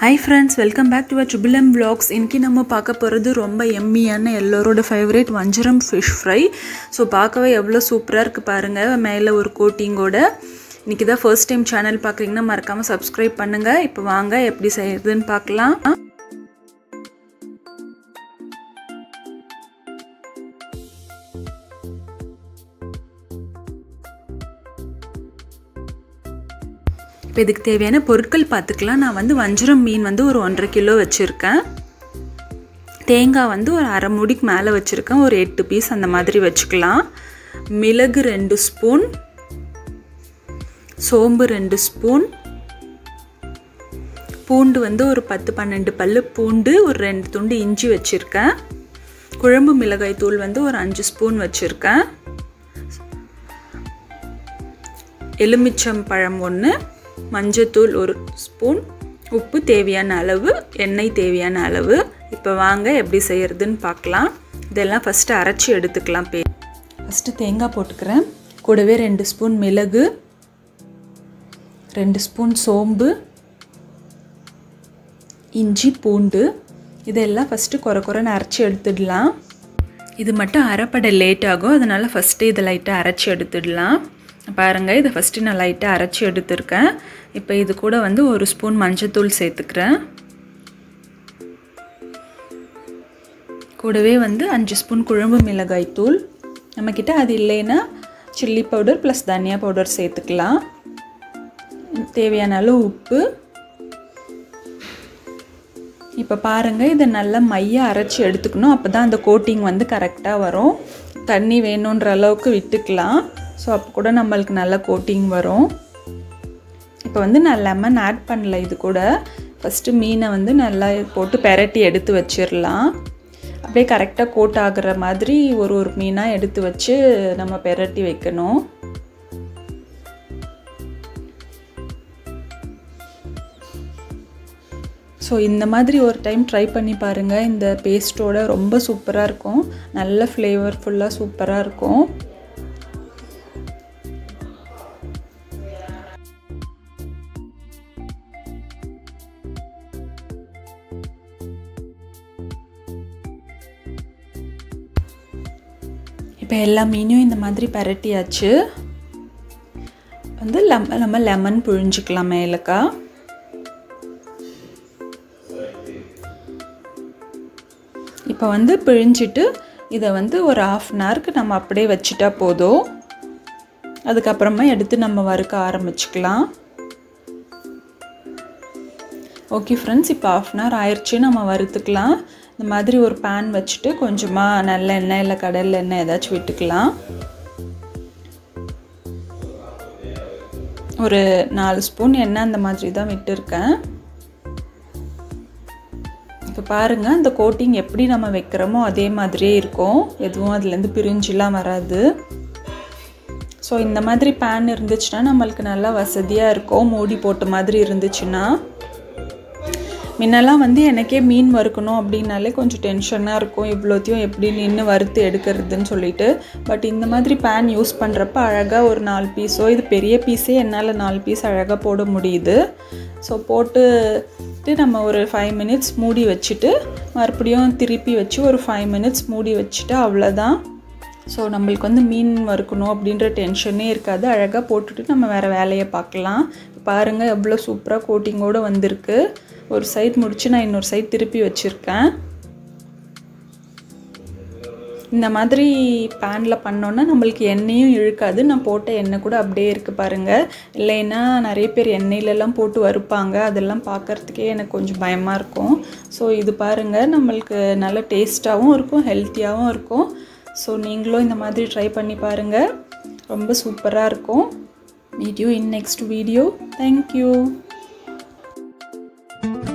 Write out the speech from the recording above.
hi friends welcome back to uh ட்ரிபிளம் vlogs இன்றைக்கி நம்ம பார்க்க போகிறது ரொம்ப எம்மியான எல்லோரோட ஃபேவரேட் வஞ்சரம் ஃபிஷ் ஃப்ரை ஸோ பார்க்கவே எவ்வளோ சூப்பராக இருக்குது பாருங்கள் மேலே ஒரு கோட்டிங்கோட இன்றைக்கி தான் ஃபர்ஸ்ட் டைம் சேனல் பார்க்குறீங்கன்னா மறக்காமல் சப்ஸ்கிரைப் பண்ணுங்கள் இப்போ வாங்க எப்படி செய்யறதுன்னு பார்க்கலாம் இப்போ இதுக்கு தேவையான பொருட்கள் பார்த்துக்கலாம் நான் வந்து வஞ்சரம் மீன் வந்து ஒரு ஒன்றரை கிலோ வச்சுருக்கேன் தேங்காய் வந்து ஒரு அரை மூடிக்கு மேலே வச்சுருக்கேன் ஒரு எட்டு பீஸ் அந்த மாதிரி வச்சுக்கலாம் மிளகு ரெண்டு ஸ்பூன் சோம்பு ரெண்டு ஸ்பூன் பூண்டு வந்து ஒரு பத்து பன்னெண்டு பல் பூண்டு ஒரு ரெண்டு துண்டு இஞ்சி வச்சுருக்கேன் குழம்பு மிளகாய் தூள் வந்து ஒரு அஞ்சு ஸ்பூன் வச்சுருக்கேன் எலுமிச்சம் பழம் ஒன்று மஞ்சத்தூள் ஒரு ஸ்பூன் உப்பு தேவையான அளவு எண்ணெய் தேவையான அளவு இப்போ வாங்க எப்படி செய்கிறதுன்னு பார்க்கலாம் இதெல்லாம் ஃபஸ்ட்டு அரைச்சி எடுத்துக்கலாம் பே ஃபஸ்ட்டு தேங்காய் போட்டுக்கிறேன் கூடவே ரெண்டு ஸ்பூன் மிளகு ரெண்டு ஸ்பூன் சோம்பு இஞ்சி பூண்டு இதெல்லாம் ஃபஸ்ட்டு குறை குறைன்னு அரைச்சி எடுத்துடலாம் இது மட்டும் அரைப்பட லேட் ஆகும் அதனால் ஃபஸ்ட்டு இதை லைட்டாக அரைச்சி எடுத்துடலாம் பாருங்கள் இதை ஃபஸ்ட்டு நான் லைட்டாக அரைச்சி எடுத்திருக்கேன் இப்போ இது கூட வந்து ஒரு ஸ்பூன் மஞ்சத்தூள் சேர்த்துக்கிறேன் கூடவே வந்து அஞ்சு ஸ்பூன் குழம்பு மிளகாய் தூள் நம்மக்கிட்ட அது இல்லைன்னா சில்லி பவுடர் ப்ளஸ் தனியா பவுடர் சேர்த்துக்கலாம் தேவையான அளவு உப்பு இப்போ பாருங்கள் இதை நல்லா மையாக அரைச்சி எடுத்துக்கணும் அப்போ தான் அந்த கோட்டிங் வந்து கரெக்டாக வரும் தண்ணி வேணுன்ற அளவுக்கு விட்டுக்கலாம் ஸோ அப்போ கூட நம்மளுக்கு நல்ல கோட்டிங் வரும் இப்போ வந்து நான் லெமன் ஆட் பண்ணல இது கூட ஃபஸ்ட்டு மீனை வந்து நல்லா போட்டு பெரட்டி எடுத்து வச்சிடலாம் அப்படியே கரெக்டாக கோட் ஆகுற மாதிரி ஒரு ஒரு மீனாக எடுத்து வச்சு நம்ம பெரட்டி வைக்கணும் ஸோ இந்த மாதிரி ஒரு டைம் ட்ரை பண்ணி பாருங்கள் இந்த பேஸ்ட்டோட ரொம்ப சூப்பராக இருக்கும் நல்ல ஃப்ளேவர்ஃபுல்லாக சூப்பராக இருக்கும் இப்போ எல்லா மீனையும் இந்த மாதிரி பரட்டியாச்சு வந்து லெம் நம்ம லெமன் புழிஞ்சிக்கலாம் மேலக்கா இப்போ வந்து பிழிஞ்சிட்டு இதை வந்து ஒரு ஆஃப் அன் ஹவருக்கு நம்ம அப்படியே வச்சுட்டா போதும் அதுக்கப்புறமா எடுத்து நம்ம வறுக்க ஆரம்பிச்சுக்கலாம் ஓகே ஃப்ரெண்ட்ஸ் இப்போ ஆஃப் அன் ஹவர் ஆயிடுச்சு நம்ம வறுத்துக்கலாம் இந்த மாதிரி ஒரு பேன் வச்சுட்டு கொஞ்சமாக நல்ல எண்ணெய் இல்லை கடல் எண்ணெய் ஏதாச்சும் விட்டுக்கலாம் ஒரு நாலு ஸ்பூன் எண்ணெய் அந்த மாதிரி தான் விட்டுருக்கேன் இப்போ பாருங்கள் அந்த கோட்டிங் எப்படி நம்ம வைக்கிறோமோ அதே மாதிரியே இருக்கும் எதுவும் அதுலேருந்து பிரிஞ்சுலாம் வராது ஸோ இந்த மாதிரி பேன் இருந்துச்சுன்னா நம்மளுக்கு நல்லா வசதியாக இருக்கும் மூடி போட்ட மாதிரி இருந்துச்சுன்னா முன்னெல்லாம் வந்து எனக்கே மீன் வறுக்கணும் அப்படின்னாலே கொஞ்சம் டென்ஷனாக இருக்கும் இவ்வளோத்தையும் எப்படி நின்று வறுத்து எடுக்கிறதுன்னு சொல்லிட்டு பட் இந்த மாதிரி பேன் யூஸ் பண்ணுறப்ப அழகாக ஒரு நாலு பீஸோ இது பெரிய பீஸே என்னால் நாலு பீஸ் அழகாக போட முடியுது ஸோ போட்டு நம்ம ஒரு ஃபைவ் மினிட்ஸ் மூடி வச்சுட்டு மறுபடியும் திருப்பி வச்சு ஒரு ஃபைவ் மினிட்ஸ் மூடி வச்சுட்டு அவ்வளோதான் ஸோ நம்மளுக்கு வந்து மீன் வறுக்கணும் அப்படின்ற டென்ஷனே இருக்காது அழகாக போட்டுட்டு நம்ம வேறு வேலையை பார்க்கலாம் பாருங்கள் எவ்வளோ சூப்பராக கோட்டிங்கோடு வந்திருக்கு ஒரு சைட் முடித்து நான் இன்னொரு சைட் திருப்பி வச்சுருக்கேன் இந்த மாதிரி பேனில் பண்ணோன்னா நம்மளுக்கு எண்ணெயும் இழுக்காது நான் போட்ட எண்ணெய் கூட அப்படியே இருக்குது பாருங்கள் இல்லைன்னா நிறைய பேர் எண்ணெயிலெல்லாம் போட்டு வறுப்பாங்க அதெல்லாம் பார்க்குறதுக்கே எனக்கு கொஞ்சம் பயமாக இருக்கும் ஸோ இது பாருங்கள் நம்மளுக்கு நல்ல டேஸ்ட்டாகவும் இருக்கும் ஹெல்த்தியாகவும் இருக்கும் ஸோ நீங்களும் இந்த மாதிரி ட்ரை பண்ணி பாருங்கள் ரொம்ப சூப்பராக இருக்கும் meet you in next video thank you